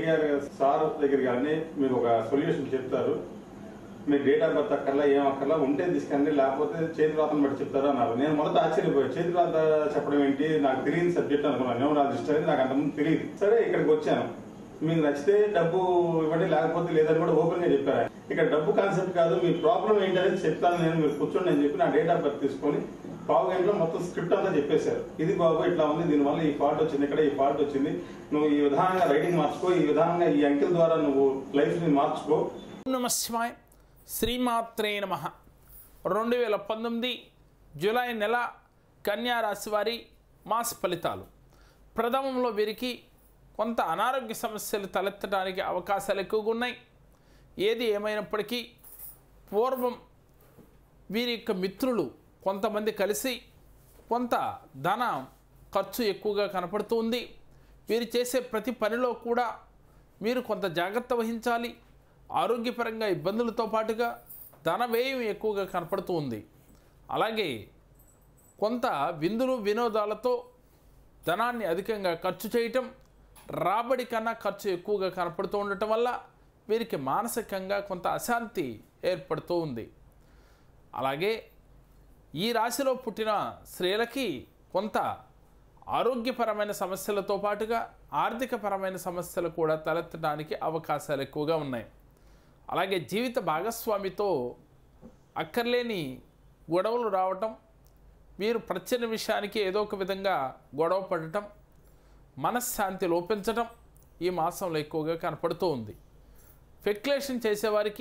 KTR sir దగ్గర కానీ మీరు ఒక సొల్యూషన్ చెప్తారు మీరు డేట్ ఆఫ్ బర్త్ అక్కర్లా ఏం అక్కర్లా ఉంటే తీసుకెళ్ళండి లేకపోతే చేతి రాతను బట్టి చెప్తారు అన్నారు నేను మొదట ఆశ్చర్యపోయాను చేతి రాత చెప్పడం ఏంటి నాకు తెలియని సబ్జెక్ట్ అనుకున్నాను న్యూమరాలజిస్ట్ అనేది నాకు అంతకుముందు తెలియదు సరే ఇక్కడికి వచ్చాను మీకు నచ్చితే డబ్బు ఇవ్వండి లేకపోతే లేదని కూడా ఓపెన్ గా చెప్పారు ఆయన. ఇక్కడ డబ్బు కాన్సెప్ట్ కాదు మీ ప్రాబ్లం ఏంటనేది చెప్తాను నేను మీరు కూర్చోండి అని చెప్పి నా డేట్ ఆఫ్ బర్త్ తీసుకొని పావు గంటలో మొత్తం స్క్రిప్ట్ అంతా చెప్పేశారు ఇది బాబు ఇట్లా ఉంది దీనివల్ల ఈ ఫాల్ట్ వచ్చింది ఇక్కడ ఈ ఫాల్ట్ వచ్చింది నువ్వు ఈ విధానంగా రైటింగ్ మార్చుకో ఈ విధానంగా ఈ అంకెల ద్వారా నువ్వు లైఫ్ ని మార్చుకో ఓం నమ శివాయ శ్రీమాత్రే నమ రెండు వేల పంతొమ్మిది జూలై నెల కన్యా రాశి వారి మాస ఫలితాలు ప్రథమంలో వీరికి కొంత అనారోగ్య సమస్యలు తలెత్తడానికి అవకాశాలు ఎక్కువగా ఉన్నాయి ఏది ఏమైనప్పటికీ పూర్వం వీరి యొక్క మిత్రులు కొంతమంది కలిసి కొంత ధన ఖర్చు ఎక్కువగా కనపడుతుంది వీరు చేసే ప్రతి పనిలో కూడా మీరు కొంత జాగ్రత్త వహించాలి ఆరోగ్యపరంగా ఇబ్బందులతో పాటుగా ధన వ్యయం ఎక్కువగా కనపడుతూ ఉంది అలాగే కొంత విందులు వినోదాలతో ధనాన్ని అధికంగా ఖర్చు చేయటం రాబడి కన్నా ఖర్చు ఎక్కువగా కనపడుతూ ఉండటం వల్ల వీరికి మానసికంగా కొంత అశాంతి ఏర్పడుతూ ఉంది అలాగే ఈ రాశిలో పుట్టిన స్త్రీలకి కొంత ఆరోగ్యపరమైన సమస్యలతో పాటుగా ఆర్థికపరమైన సమస్యలు కూడా తలెత్తడానికి అవకాశాలు ఎక్కువగా ఉన్నాయి అలాగే జీవిత భాగస్వామితో అక్కర్లేని గొడవలు రావటం వీరు ప్రత్యన విషయానికి ఏదో ఒక విధంగా గొడవ పడటం మనశ్శాంతి లోపించటం ఈ మాసంలో ఎక్కువగా కనపడుతూ ఉంది ఫెక్యులేషన్ చేసేవారికి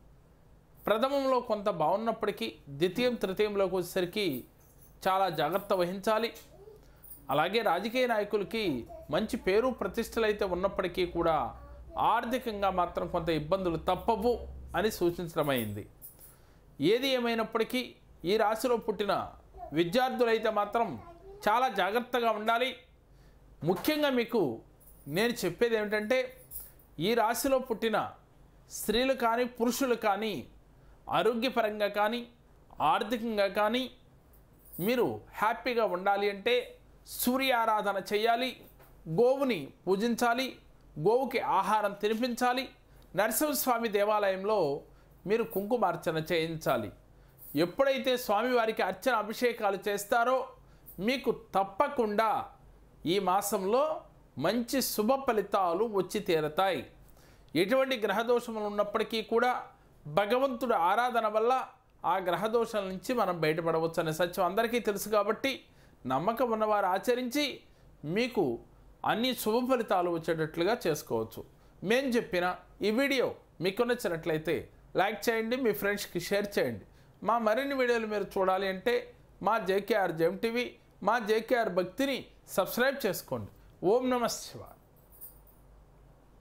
ప్రథమంలో కొంత బాగున్నప్పటికీ ద్వితీయం తృతీయంలోకి వచ్చేసరికి చాలా జాగ్రత్త వహించాలి అలాగే రాజకీయ నాయకులకి మంచి పేరు ప్రతిష్టలు అయితే ఉన్నప్పటికీ కూడా ఆర్థికంగా మాత్రం కొంత ఇబ్బందులు తప్పవు అని సూచించడమైంది ఏది ఏమైనప్పటికీ ఈ రాశిలో పుట్టిన విద్యార్థులైతే మాత్రం చాలా జాగ్రత్తగా ఉండాలి ముఖ్యంగా మీకు నేను చెప్పేది ఏమిటంటే ఈ రాశిలో పుట్టిన స్త్రీలు కానీ పురుషులు కానీ ఆరోగ్యపరంగా కానీ ఆర్థికంగా కానీ మీరు హ్యాపీగా ఉండాలి అంటే సూర్య ఆరాధన చేయాలి గోవుని పూజించాలి గోవుకి ఆహారం తినిపించాలి నరసింహస్వామి దేవాలయంలో మీరు కుంకుమార్చన చేయించాలి ఎప్పుడైతే స్వామివారికి అర్చన అభిషేకాలు చేస్తారో మీకు తప్పకుండా ఈ మాసంలో మంచి శుభ ఫలితాలు వచ్చి తీరతాయి ఎటువంటి గ్రహదోషములు ఉన్నప్పటికీ కూడా భగవంతుడు ఆరాధన వల్ల ఆ గ్రహదోషాల నుంచి మనం బయటపడవచ్చు అనే సత్యం అందరికీ తెలుసు కాబట్టి నమ్మకం ఉన్నవారు ఆచరించి మీకు అన్ని శుభ ఫలితాలు వచ్చేటట్లుగా చేసుకోవచ్చు మేము చెప్పిన ఈ వీడియో మీకు నచ్చినట్లయితే లైక్ చేయండి మీ ఫ్రెండ్స్కి షేర్ చేయండి మా మరిన్ని వీడియోలు మీరు చూడాలి అంటే మా జేకేఆర్ జెమ్ టీవీ మా జేకేఆర్ భక్తిని సబ్స్క్రైబ్ చేసుకోండి ఓం నమ శివాయ